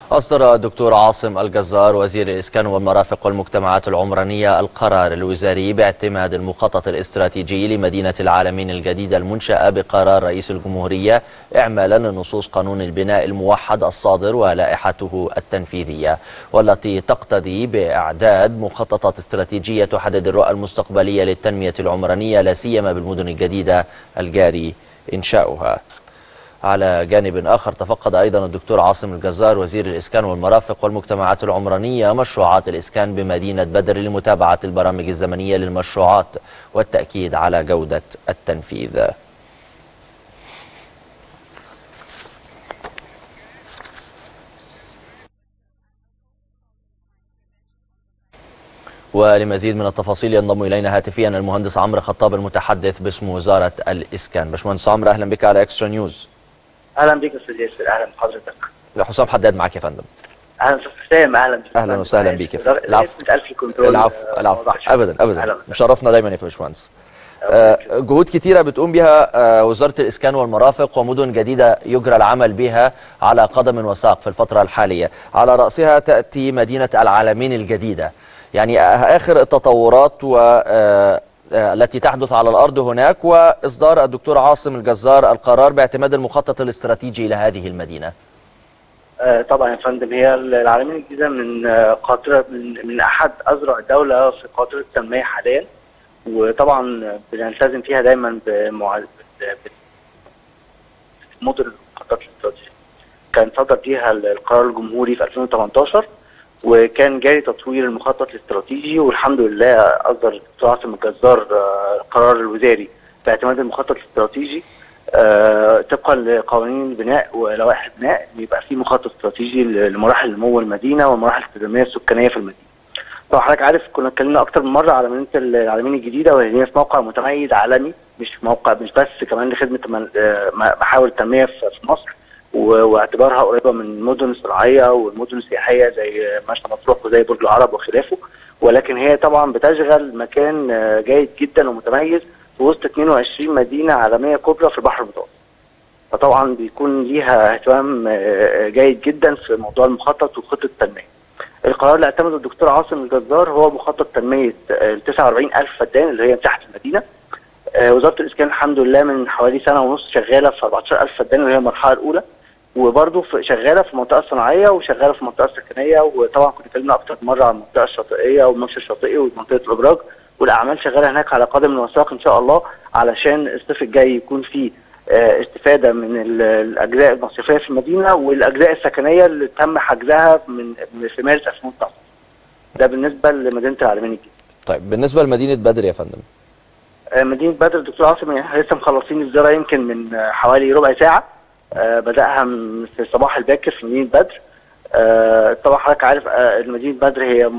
أصدر الدكتور عاصم الجزار وزير الإسكان والمرافق والمجتمعات العمرانية القرار الوزاري باعتماد المخطط الاستراتيجي لمدينة العالمين الجديدة المنشأة بقرار رئيس الجمهورية إعمالا لنصوص قانون البناء الموحد الصادر ولائحته التنفيذية والتي تقتضي بإعداد مخططات استراتيجية تحدد الرؤى المستقبلية للتنمية العمرانية لا سيما بالمدن الجديدة الجاري إنشاؤها على جانب آخر تفقد أيضا الدكتور عاصم الجزار وزير الإسكان والمرافق والمجتمعات العمرانية مشروعات الإسكان بمدينة بدر لمتابعة البرامج الزمنية للمشروعات والتأكيد على جودة التنفيذ ولمزيد من التفاصيل ينضم الينا هاتفيا المهندس عمرو خطاب المتحدث باسم وزاره الاسكان باشمهندس عمرو اهلا بك على اكسترا نيوز اهلا بك استاذ ياسر اهلا بحضرتك حسام حداد معك يا فندم اهلا استاذ حسام اهلا اهلا وسهلا بيك يا فندم العفو العفو العفو العفو ابدا ابدا مشرفنا دايما يا باشمهندس آه جهود كتيرة بتقوم بها آه وزارة الإسكان والمرافق ومدن جديدة يجرى العمل بها على قدم وساق في الفترة الحالية على رأسها تأتي مدينة العالمين الجديدة يعني آخر التطورات و آه التي تحدث على الأرض هناك وإصدار الدكتور عاصم الجزار القرار باعتماد المخطط الاستراتيجي لهذه المدينة طبعا يا فندم هي العالمين الجديدة من قاطرة من, من أحد أزرع الدولة في قاطرة التنمية حاليا وطبعا بنلتزم فيها دايما بمع... مدن المخطط الاستراتيجي كان صدر فيها القرار الجمهوري في 2018 وكان جاري تطوير المخطط الاستراتيجي والحمد لله اصدر الدكتور عاصم الجزار القرار الوزاري باعتماد المخطط الاستراتيجي طبقا لقوانين البناء ولوائح البناء بيبقى في مخطط استراتيجي لمراحل نمو المدينه ومراحل التنميه السكانيه في المدينه. طبعا حضرتك عارف كنا اتكلمنا اكتر من مره على مدينه العالمين الجديده وهي في موقع متميز عالمي مش موقع مش بس كمان لخدمه محاور التنميه في مصر واعتبارها قريبه من المدن الصناعيه والمدن السياحيه زي مرسى مطروح وزي برج العرب وخلافه ولكن هي طبعا بتشغل مكان جيد جدا ومتميز في وسط 22 مدينه عالميه كبرى في البحر المتوسط. فطبعا بيكون ليها اهتمام جيد جدا في موضوع المخطط وخطه التنميه. القرار اللي اعتمده الدكتور عاصم الجزار هو مخطط تنميه ال 49000 فدان اللي هي مساحه المدينه. وزاره الاسكان الحمد لله من حوالي سنه ونص شغاله في 14000 فدان اللي هي المرحله الاولى. وبرضه شغاله في المنطقه الصناعيه وشغاله في المنطقه السكنيه وطبعا كنت اتكلمنا اكتر مره عن المنطقه الشاطئيه والممشى الشاطئي ومنطقه الابراج والاعمال شغاله هناك على قدم وساق ان شاء الله علشان الصيف الجاي يكون في استفاده من الاجزاء المصيفيه في المدينه والاجزاء السكنيه اللي تم حجزها من في مارس 2019 ده بالنسبه لمدينه العالمين الجديده. طيب بالنسبه لمدينه بدر يا فندم مدينه بدر الدكتور عاصم احنا لسه مخلصين الزياره يمكن من حوالي ربع ساعه آه بدأها في الصباح الباكر في مدينة بدر آه طبعا حضرتك عارف آه مدينة بدر هي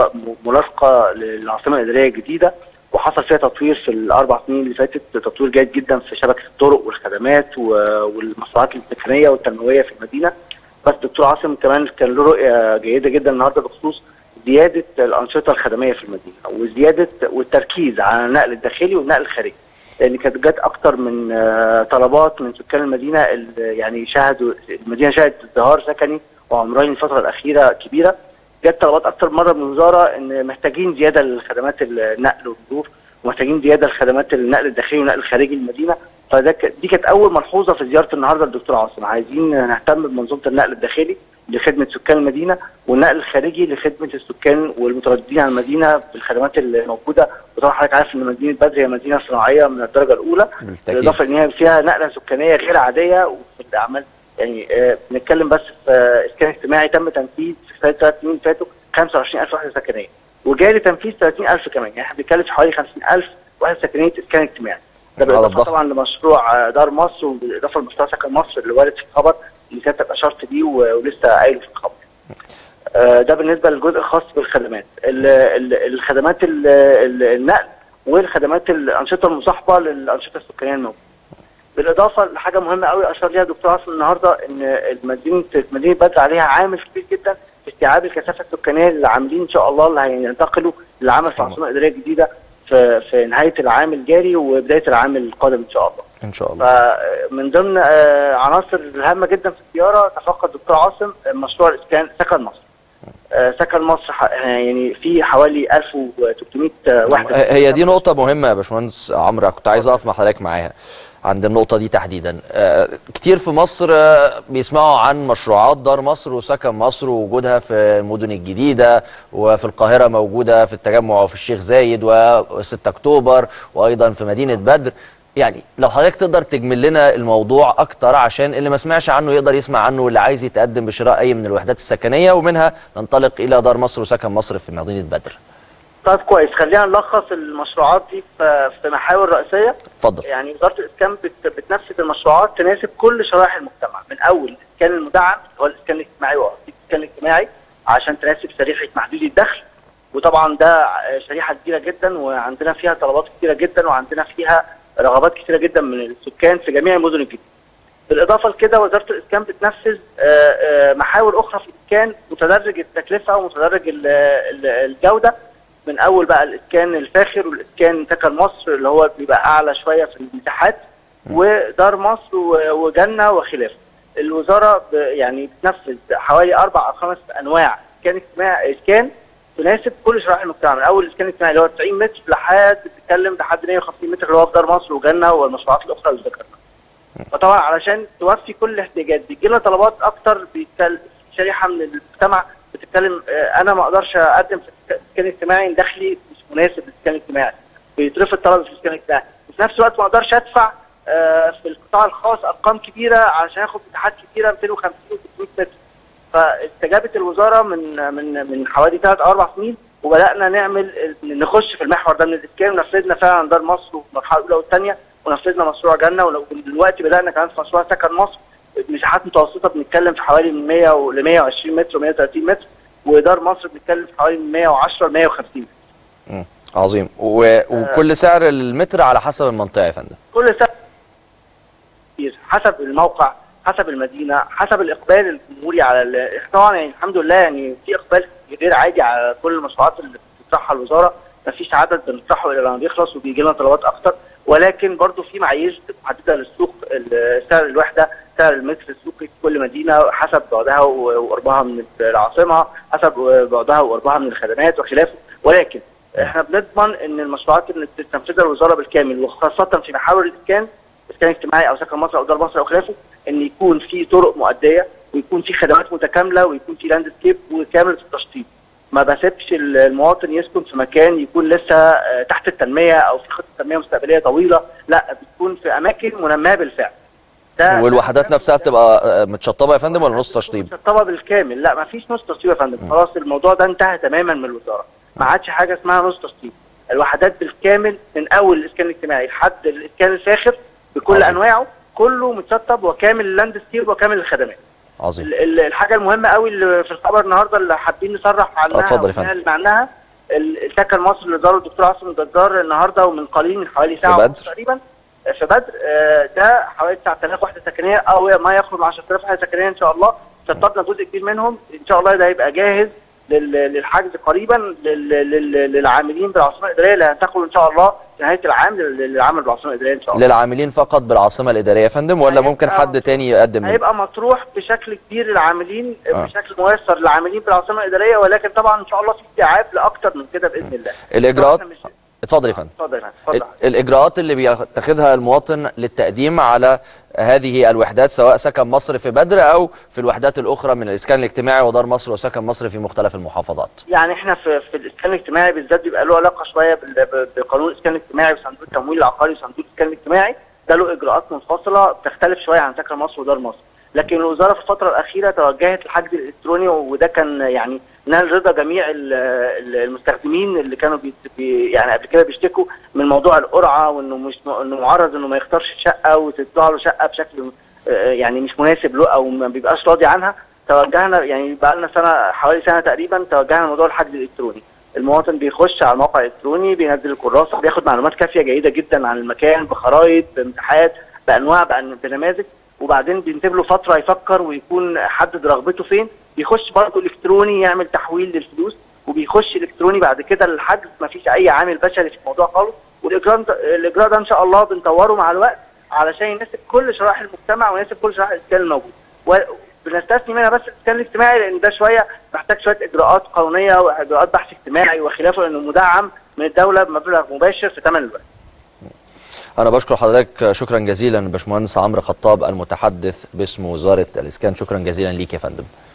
ملاصقة للعاصمة الإدارية الجديدة وحصل فيها تطوير في الأربع سنين اللي فاتت تطوير جيد جدا في شبكة الطرق والخدمات والمصنوعات السكنية والتنموية في المدينة بس الدكتور عاصم كمان كان له رؤية جيدة جدا النهارده بخصوص زيادة الأنشطة الخدمية في المدينة وزيادة والتركيز على النقل الداخلي والنقل الخارجي لان كانت جت اكتر من طلبات من سكان المدينه يعني شاهدوا المدينه شهدت ازدهار سكني وعمراني الفتره الاخيره كبيره جت طلبات اكتر مره من الوزاره ان محتاجين زياده لخدمات النقل والمرور ومحتاجين زياده لخدمات النقل الداخلي والنقل الخارجي للمدينه فده دي كانت اول ملحوظه في زياره النهارده للدكتور عاصم عايزين نهتم بمنظومه النقل الداخلي لخدمه سكان المدينه والنقل الخارجي لخدمه السكان والمترددين على المدينه بالخدمات اللي موجوده وطبعا حضرتك عارف ان مدينه بدر هي مدينه صناعيه من الدرجه الاولى بالاضافه ان هي فيها نقله سكانيه غير عاديه وفي الاعمال يعني آه بنتكلم بس في آه اسكان اجتماعي تم تنفيذ في خلال ثلاث سنين فاتوا 25000 وحده سكنيه وجاري تنفيذ 30000 كمان يعني احنا بنتكلم في حوالي 50000 وحده سكنيه اسكان اجتماعي ده بالاضافه طبعا لمشروع دار مصر وبالاضافه لمشروع سكن مصر اللي وارد في الخبر اللي سيادتك اشرت بيه ولسه قايله في الخبر. ده بالنسبه للجزء الخاص بالخدمات. الخدمات النقل والخدمات الانشطه المصاحبه للانشطه السكانيه الموجوده. بالاضافه لحاجه مهمه قوي اشار ليها دكتور عاصم النهارده ان مدينه مدينه بدر عليها عامل كبير جدا في استيعاب الكثافه السكانيه اللي عاملين ان شاء الله اللي هينتقلوا للعمل في عاصمه اداريه جديده في في في نهايه العام الجاري وبدايه العام القادم ان شاء الله. ان شاء الله فمن ضمن آه، عناصر الهامه جدا في الزياره تفقد الدكتور عاصم مشروع الاسكان سكن مصر. آه، سكن مصر ح- يعني في حوالي 1300 وحده هي دي نقطة مهمة يا باشمهندس عمرو كنت عايز أقف مع حضرتك معاها عند النقطة دي تحديدا آه، كتير في مصر آه، بيسمعوا عن مشروعات دار مصر وسكن مصر ووجودها في المدن الجديدة وفي القاهرة موجودة في التجمع وفي الشيخ زايد و6 أكتوبر وأيضا في مدينة بدر يعني لو حضرتك تقدر تجمل لنا الموضوع أكتر عشان اللي ما سمعش عنه يقدر يسمع عنه واللي عايز يتقدم بشراء أي من الوحدات السكنية ومنها ننطلق إلى دار مصر وسكن مصر في مدينة بدر طيب كويس خلينا نلخص المشروعات دي في في محاور رئيسيه اتفضل يعني وزاره الاسكان بت- بتنفذ المشروعات تناسب كل شرائح المجتمع من اول الاسكان المدعم اللي هو الاسكان الاجتماعي والاسكان الاجتماعي عشان تناسب شريحه محدودي الدخل وطبعا ده شريحه كبيره جدا وعندنا فيها طلبات كتيره جدا وعندنا فيها رغبات كتيره جدا من السكان في جميع المدن الجديده. بالاضافه لكده وزاره الاسكان بتنفذ آه، آه، محاور اخرى في الاسكان متدرج التكلفه ومتدرج ال- ال- الجوده من اول بقى الاسكان الفاخر والاسكان سكن مصر اللي هو بيبقى اعلى شويه في المساحات ودار مصر و- وجنه وخلافه. الوزاره ب- يعني بتنفذ حوالي اربع او خمس انواع اسكان اجتماعي اسكان تناسب كل شرائح المجتمع من اول الاسكان الاجتماعي اللي هو 90 متر لحد بتتكلم لحد 150 متر اللي هو في دار مصر وجنه والمشروعات الاخرى اللي ذكرناها. فطبعا علشان توفي كل الاحتياجات بيجي لنا طلبات اكتر بيتكلم شريحه من المجتمع بتتكلم آه، انا ما اقدرش اقدم في الاسكان الاجتماعي دخلي مش مناسب للاسكان الاجتماعي بيترفض طلب في الاسكان الاجتماعي وفي نفس الوقت ما اقدرش ادفع آه، في القطاع الخاص ارقام كبيره عشان اخد مساحات كبيره 250 و300 متر فاستجابت الوزاره من من من حوالي ثلاث او اربع سنين وبدانا نعمل نخش في المحور ده من الاسكان ونفذنا فعلا دار مصر في المرحله الاولى والثانيه ونفذنا مشروع جنه ودلوقتي بدانا كمان في مشروع سكن مصر مساحات متوسطه بنتكلم في حوالي من 100 ل 120 متر و130 متر ودار مصر بنتكلم في حوالي من 110 ل 150 مم. عظيم و... وكل سعر المتر على حسب المنطقة يا فندم كل سنه كتير حسب الموقع حسب المدينه حسب الاقبال الجمهوري على ال... طبعا يعني الحمد لله يعني في اقبال غير عادي على كل المشروعات اللي بتطرحها الوزاره ما فيش عدد بنطرحه الا لما بيخلص وبيجي لنا طلبات اكتر ولكن برضو في معايير محدده للسوق ال- سعر الوحده سعر المتر السوقي في كل مدينه حسب بعدها و- وقربها من العاصمه حسب بعدها وقربها من الخدمات وخلافه ولكن احنا بنضمن ان المشروعات اللي بتنفذها الوزاره بالكامل وخاصه في محاور الاسكان اسكان اجتماعي او سكن مصر او دار مصر او خلافه ان يكون في طرق مؤديه ويكون في خدمات متكامله ويكون في لاند سكيب وكامل التشطيب ما بسيبش المواطن يسكن في مكان يكون لسه آه، تحت التنميه او في خطه تنميه مستقبليه طويله لا بتكون في اماكن منميه بالفعل ده والوحدات نفسها بتبقى آه، متشطبة يا فندم ولا نص تشطيب؟ مشطبه بالكامل لا ما فيش نص تشطيب يا فندم خلاص الموضوع ده انتهى تماما من الوزاره ما عادش حاجه اسمها نص تشطيب الوحدات بالكامل من اول الاسكان الاجتماعي لحد الاسكان الفاخر بكل عظيم. انواعه كله متشطب وكامل اللاند سكيب وكامل الخدمات عظيم ال- ال- الحاجه المهمه قوي اللي في الخبر النهارده اللي حابين نصرح عنها اتفضل يا فندم. ونعلن عنها ال- السكن مصر اللي زاره الدكتور عاصم الجزار النهارده ومن قليل من حوالي ساعه بدر. ونص تقريبا آه، في بدر آه، ده حوالي 9000 وحده سكنيه او ما يقرب من 10000 وحده سكنيه ان شاء الله شطبنا جزء كبير منهم ان شاء الله ده هيبقى جاهز لل- للحجز قريبا لل- لل- للعاملين بالعاصمه الاداريه اللي هينتقلوا ان شاء الله في نهايه العام لل- للعمل بالعاصمه الاداريه ان شاء الله للعاملين فقط بالعاصمة الإدارية يا فندم ولا هيبقى- ممكن حد تاني يقدم هيبقى مطروح بشكل كبير للعاملين آه. بشكل ميسر للعاملين بالعاصمه الاداريه ولكن طبعا ان شاء الله في استيعاب لاكثر من كده باذن الله الإجراءات إحنا مش- اتفضل يا فندم اتفضل يا فندم، اتفضل ال- الإجراءات اللي بيتخذها المواطن للتقديم على هذه الوحدات سواء سكن مصر في بدر أو في الوحدات الأخرى من الإسكان الاجتماعي ودار مصر وسكن مصر في مختلف المحافظات يعني احنا في في الاسكان الاجتماعي بالذات بيبقى له علاقه شويه بال- ب- بقانون الاسكان الاجتماعي وصندوق التمويل العقاري وصندوق الاسكان الاجتماعي ده له اجراءات منفصله بتختلف شويه عن سكن مصر ودار مصر لكن الوزاره في الفتره الاخيره توجهت للحجز الالكتروني وده كان يعني نال رضا جميع ال- ال- المستخدمين اللي كانوا بي بي يعني قبل كده بيشتكوا من موضوع القرعه وانه مش م- انه معرض انه ما يختارش شقه وتطلع له شقه بشكل آه، يعني مش مناسب له او ما بيبقاش راضي عنها توجهنا يعني بقى لنا سنه حوالي سنه تقريبا توجهنا لموضوع الحجز الالكتروني المواطن بيخش على الموقع الالكتروني بينزل الكراسه بياخد معلومات كافيه جيده جدا عن المكان بخرائط بامتحانات بانواع بأن- بنماذج وبعدين بينتبه له فتره يفكر ويكون حدد رغبته فين بيخش برضه الكتروني يعمل تحويل للفلوس وبيخش الكتروني بعد كده الحجز ما فيش اي عامل بشري في الموضوع خالص والاجراء الاجراء ده ان شاء الله بنطوره مع الوقت علشان يناسب كل شرائح المجتمع ويناسب كل شرائح الاسكان الموجود وبنستثني منها بس الاسكان الاجتماعي لان ده شويه محتاج شويه اجراءات قانونيه واجراءات بحث اجتماعي وخلافه لانه مدعم من الدوله بمبلغ مباشر في ثمن الوقت أنا بشكر حضرتك شكرا جزيلا باشمهندس عمرو خطاب المتحدث باسم وزارة الإسكان شكرا جزيلا ليك يا فندم